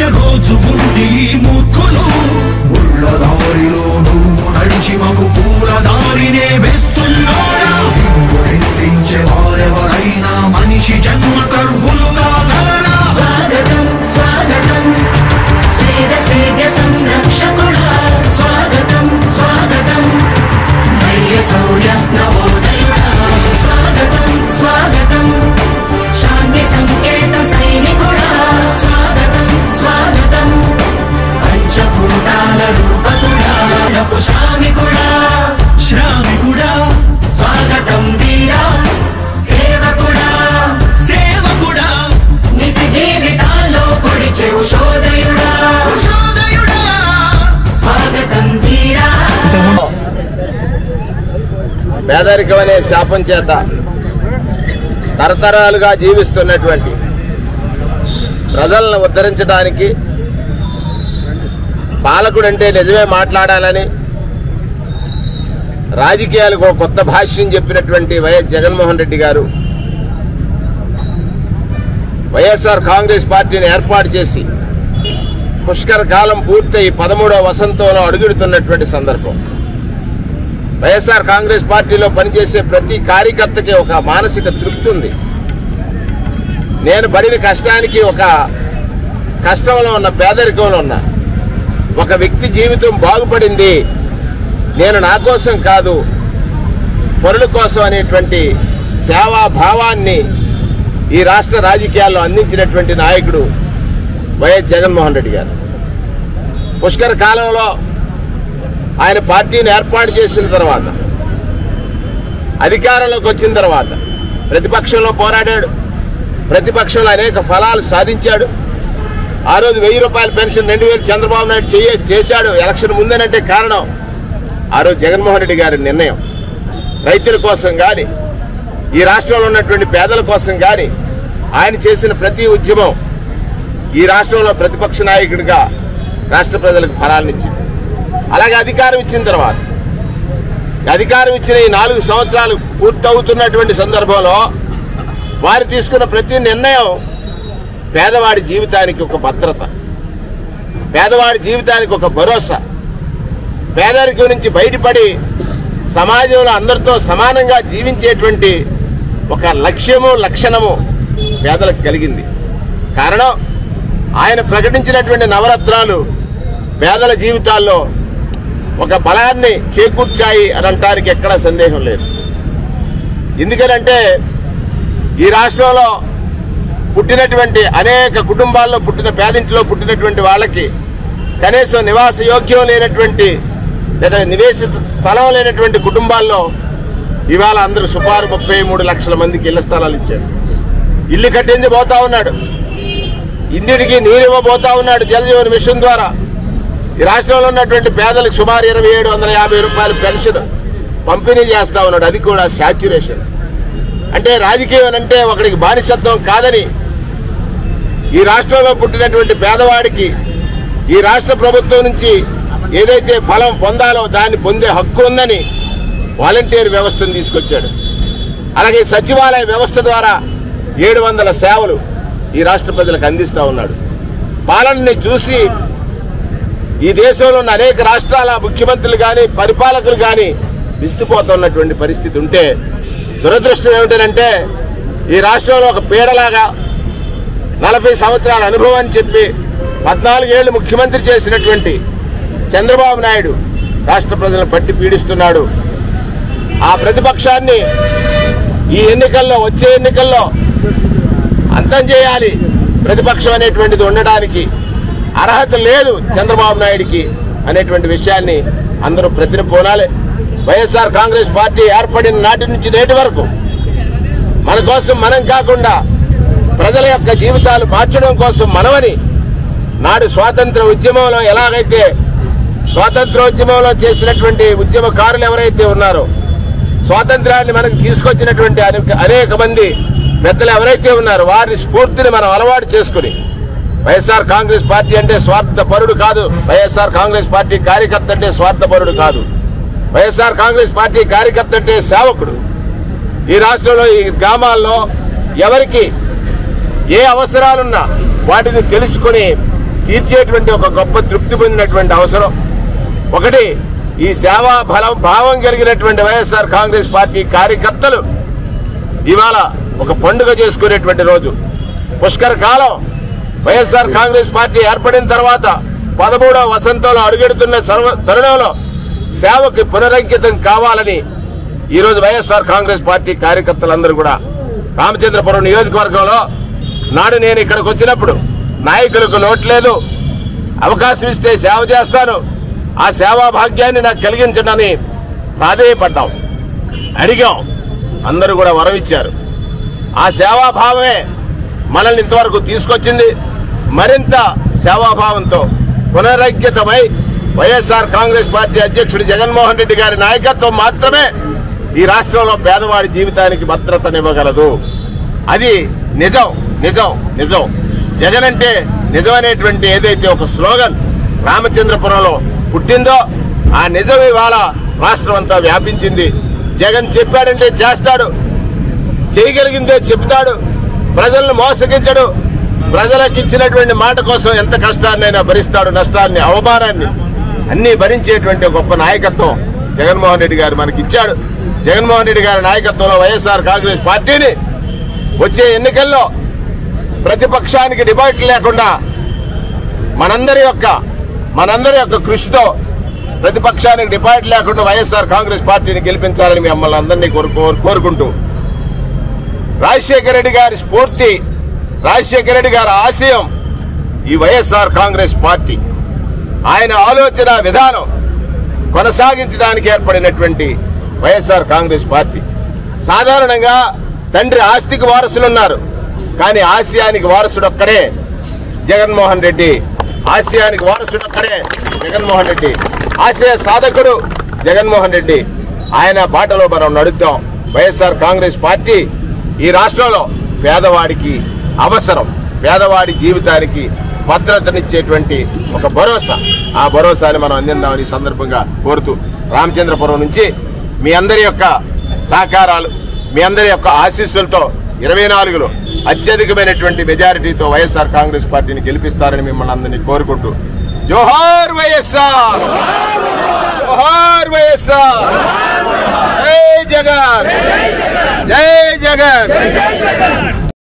నడిచే రోజు ఉంది ఈ మూర్ఖులు ముళ్ళ దారిలో నువ్వు నడిచి మగు పూల దారినే వేస్తున్నాడా నిన్ను నిందించే వారెవరైనా మనిషి జన్మ కర్హులుగా గలరా స్వాగతం స్వాగతం స్వేద సేద్య సంరక్షకుడా స్వాగతం స్వాగతం ధైర్య శౌర్య నవోదయ స్వాగతం స్వాగతం శాంతి సంకేత సైనికుడా స్వాగతం స్వాగతం పంచభూతాల రూపకుడా పుషామికుడా శ్రామికుడా స్వాగతం వీరా సేవకుడా సేవకుడా నిజ జీవితాల్లో పొడిచే ఉషోదయుడా ఉషోదయుడా స్వాగతం తీరా పేదరికం అనే శాపం చేత తరతరాలుగా జీవిస్తున్నటువంటి ప్రజలను ఉద్ధరించడానికి పాలకుడంటే నిజమే మాట్లాడాలని రాజకీయాలకు ఒక కొత్త భాష్యం చెప్పినటువంటి వైఎస్ జగన్మోహన్ రెడ్డి గారు వైఎస్ఆర్ కాంగ్రెస్ పార్టీని ఏర్పాటు చేసి పుష్కర కాలం పూర్తయి పదమూడవ వసంతంలో అడుగుడుతున్నటువంటి సందర్భం వైఎస్ఆర్ కాంగ్రెస్ పార్టీలో పనిచేసే ప్రతి కార్యకర్తకి ఒక మానసిక తృప్తి ఉంది నేను పడిన కష్టానికి ఒక కష్టంలో ఉన్న పేదరికంలో ఉన్న ఒక వ్యక్తి జీవితం బాగుపడింది నేను నా కోసం కాదు పరుల కోసం అనేటువంటి సేవా భావాన్ని ఈ రాష్ట్ర రాజకీయాల్లో అందించినటువంటి నాయకుడు వైఎస్ జగన్మోహన్ రెడ్డి గారు పుష్కర కాలంలో ఆయన పార్టీని ఏర్పాటు చేసిన తర్వాత అధికారంలోకి వచ్చిన తర్వాత ప్రతిపక్షంలో పోరాడాడు ప్రతిపక్షంలో అనేక ఫలాలు సాధించాడు ఆ రోజు వెయ్యి రూపాయల పెన్షన్ రెండు వేలు చంద్రబాబు నాయుడు చేయ చేశాడు ఎలక్షన్ ముందేనంటే కారణం ఆ రోజు జగన్మోహన్ రెడ్డి గారి నిర్ణయం రైతుల కోసం కానీ ఈ రాష్ట్రంలో ఉన్నటువంటి పేదల కోసం కానీ ఆయన చేసిన ప్రతి ఉద్యమం ఈ రాష్ట్రంలో ప్రతిపక్ష నాయకుడిగా రాష్ట్ర ప్రజలకు ఫలాలను ఇచ్చింది అలాగే అధికారం ఇచ్చిన తర్వాత అధికారం ఇచ్చిన ఈ నాలుగు సంవత్సరాలు పూర్తవుతున్నటువంటి సందర్భంలో వారు తీసుకున్న ప్రతి నిర్ణయం పేదవాడి జీవితానికి ఒక భద్రత పేదవాడి జీవితానికి ఒక భరోసా పేదరికం నుంచి బయటపడి సమాజంలో అందరితో సమానంగా జీవించేటువంటి ఒక లక్ష్యము లక్షణము పేదలకు కలిగింది కారణం ఆయన ప్రకటించినటువంటి నవరత్నాలు పేదల జీవితాల్లో ఒక బలాన్ని చేకూర్చాయి అని అంటానికి ఎక్కడా సందేహం లేదు ఎందుకనంటే ఈ రాష్ట్రంలో పుట్టినటువంటి అనేక కుటుంబాల్లో పుట్టిన పేదింటిలో పుట్టినటువంటి వాళ్ళకి కనీసం నివాస యోగ్యం లేనటువంటి లేదా నివేశిత స్థలం లేనటువంటి కుటుంబాల్లో ఇవాళ అందరూ సుమారు ముప్పై మూడు లక్షల మందికి ఇళ్ల స్థలాలు ఇచ్చాడు ఇల్లు కట్టించి పోతా ఉన్నాడు ఇంటికి నీరు ఇవ్వబోతా ఉన్నాడు జలజీవన్ మిషన్ ద్వారా ఈ రాష్ట్రంలో ఉన్నటువంటి పేదలకు సుమారు ఇరవై ఏడు వందల యాభై రూపాయల పెన్షన్ పంపిణీ చేస్తా ఉన్నాడు అది కూడా శాచ్యురేషన్ అంటే రాజకీయం అంటే ఒకడికి బానిసత్వం కాదని ఈ రాష్ట్రంలో పుట్టినటువంటి పేదవాడికి ఈ రాష్ట్ర ప్రభుత్వం నుంచి ఏదైతే ఫలం పొందాలో దాన్ని పొందే హక్కు ఉందని వాలంటీర్ వ్యవస్థను తీసుకొచ్చాడు అలాగే సచివాలయ వ్యవస్థ ద్వారా ఏడు వందల సేవలు ఈ రాష్ట్ర ప్రజలకు అందిస్తూ ఉన్నాడు పాలనని చూసి ఈ దేశంలో ఉన్న అనేక రాష్ట్రాల ముఖ్యమంత్రులు కానీ పరిపాలకులు కానీ విస్తుపోతున్నటువంటి పరిస్థితి ఉంటే దురదృష్టం ఏమిటంటే ఈ రాష్ట్రంలో ఒక పీడలాగా నలభై సంవత్సరాల అనుభవాన్ని చెప్పి పద్నాలుగేళ్లు ముఖ్యమంత్రి చేసినటువంటి చంద్రబాబు నాయుడు రాష్ట్ర ప్రజలను పట్టి పీడిస్తున్నాడు ఆ ప్రతిపక్షాన్ని ఈ ఎన్నికల్లో వచ్చే ఎన్నికల్లో అంతం చేయాలి ప్రతిపక్షం అనేటువంటిది ఉండడానికి అర్హత లేదు చంద్రబాబు నాయుడికి అనేటువంటి విషయాన్ని అందరూ ప్రతిన పోనాలి వైఎస్ఆర్ కాంగ్రెస్ పార్టీ ఏర్పడిన నాటి నుంచి నేటి వరకు మన కోసం మనం కాకుండా ప్రజల యొక్క జీవితాలు మార్చడం కోసం మనమని నాడు స్వాతంత్ర ఉద్యమంలో ఎలాగైతే స్వాతంత్రోద్యమంలో చేసినటువంటి ఉద్యమకారులు ఎవరైతే ఉన్నారో స్వాతంత్రాన్ని మనకు తీసుకొచ్చినటువంటి అనేక- అనేక మంది పెద్దలు ఎవరైతే ఉన్నారో వారి స్ఫూర్తిని మనం అలవాటు చేసుకుని వైఎస్ఆర్ కాంగ్రెస్ పార్టీ అంటే స్వార్థపరుడు కాదు వైఎస్ఆర్ కాంగ్రెస్ పార్టీ కార్యకర్త అంటే స్వార్థపరుడు కాదు వైఎస్ఆర్ కాంగ్రెస్ పార్టీ కార్యకర్త అంటే సేవకుడు ఈ రాష్ట్రంలో ఈ గ్రామాల్లో ఎవరికి ఏ అవసరాలున్నా వాటిని తెలుసుకొని తీర్చేటువంటి ఒక గొప్ప తృప్తి పొందినటువంటి అవసరం ఒకటి ఈ సేవా బలం భావం కలిగినటువంటి వైఎస్ఆర్ కాంగ్రెస్ పార్టీ కార్యకర్తలు ఇవాళ ఒక పండుగ చేసుకునేటువంటి రోజు పుష్కర కాలం వైఎస్ఆర్ కాంగ్రెస్ పార్టీ ఏర్పడిన తర్వాత పదమూడవ వసంతంలో అడుగెడుతున్న సర్వ తరుణంలో సేవకి పునరంకితం కావాలని ఈరోజు వైఎస్ఆర్ కాంగ్రెస్ పార్టీ కార్యకర్తలందరూ కూడా రామచంద్రపురం నియోజకవర్గంలో నాడు నేను ఇక్కడికి వచ్చినప్పుడు నాయకులకు లోటు లేదు అవకాశం ఇస్తే సేవ చేస్తాను ఆ సేవా భాగ్యాన్ని నాకు కలిగించడని ప్రాధేయపడ్డాం అడిగాం అందరూ కూడా వరమిచ్చారు ఆ సేవాభావమే మనల్ని ఇంతవరకు తీసుకొచ్చింది మరింత సేవాభావంతో పునరైక్యతమై వైఎస్ఆర్ కాంగ్రెస్ పార్టీ అధ్యక్షుడు జగన్మోహన్ రెడ్డి గారి నాయకత్వం మాత్రమే ఈ రాష్ట్రంలో పేదవాడి జీవితానికి భద్రతనివ్వగలదు అది నిజం నిజం నిజం జగన్ అంటే నిజమనేటువంటి ఏదైతే ఒక స్లోగన్ రామచంద్రపురంలో పుట్టిందో ఆ నిజం ఇవాళ రాష్ట్రం అంతా వ్యాపించింది జగన్ చెప్పాడంటే చేస్తాడు చేయగలిగిందే చెబుతాడు ప్రజలను మోసగించడు ప్రజలకు ఇచ్చినటువంటి మాట కోసం ఎంత కష్టాన్నైనా భరిస్తాడు నష్టాన్ని అవమానాన్ని అన్నీ భరించేటువంటి గొప్ప నాయకత్వం జగన్మోహన్ రెడ్డి గారు మనకి ఇచ్చాడు జగన్మోహన్ రెడ్డి గారి నాయకత్వంలో వైఎస్ఆర్ కాంగ్రెస్ పార్టీని వచ్చే ఎన్నికల్లో ప్రతిపక్షానికి డిబేట్ లేకుండా మనందరి యొక్క మనందరి యొక్క కృషితో ప్రతిపక్షానికి డిపాజిట్ లేకుండా వైఎస్ఆర్ కాంగ్రెస్ పార్టీని గెలిపించాలని మిమ్మల్ని అందరినీ కోరుకో కోరుకుంటూ రాజశేఖర రెడ్డి గారి స్ఫూర్తి రాజశేఖర రెడ్డి గారి ఆశయం ఈ వైఎస్ఆర్ కాంగ్రెస్ పార్టీ ఆయన ఆలోచన విధానం కొనసాగించడానికి ఏర్పడినటువంటి వైఎస్ఆర్ కాంగ్రెస్ పార్టీ సాధారణంగా తండ్రి ఆస్తికి వారసులు ఉన్నారు కానీ ఆశయానికి వారసుడు ఒక్కడే జగన్మోహన్ రెడ్డి ఆశయానికి వారసుడు ఒక్కడే జగన్మోహన్ రెడ్డి ఆశయ సాధకుడు జగన్మోహన్ రెడ్డి ఆయన బాటలో మనం నడుద్దాం వైఎస్ఆర్ కాంగ్రెస్ పార్టీ ఈ రాష్ట్రంలో పేదవాడికి అవసరం పేదవాడి జీవితానికి భద్రతనిచ్చేటువంటి ఒక భరోసా ఆ భరోసాని మనం అందిద్దామని ఈ సందర్భంగా కోరుతూ రామచంద్రపురం నుంచి మీ అందరి యొక్క సహకారాలు మీ అందరి యొక్క ఆశీస్సులతో ఇరవై నాలుగులో అత్యధికమైనటువంటి మెజారిటీతో వైఎస్ఆర్ కాంగ్రెస్ పార్టీని గెలిపిస్తారని మిమ్మల్ని అందరినీ కోరుకుంటూ జోహార్ వైఎస్ఆర్ జోహార్ వైఎస్ఆర్ జై జగన్ జై జగన్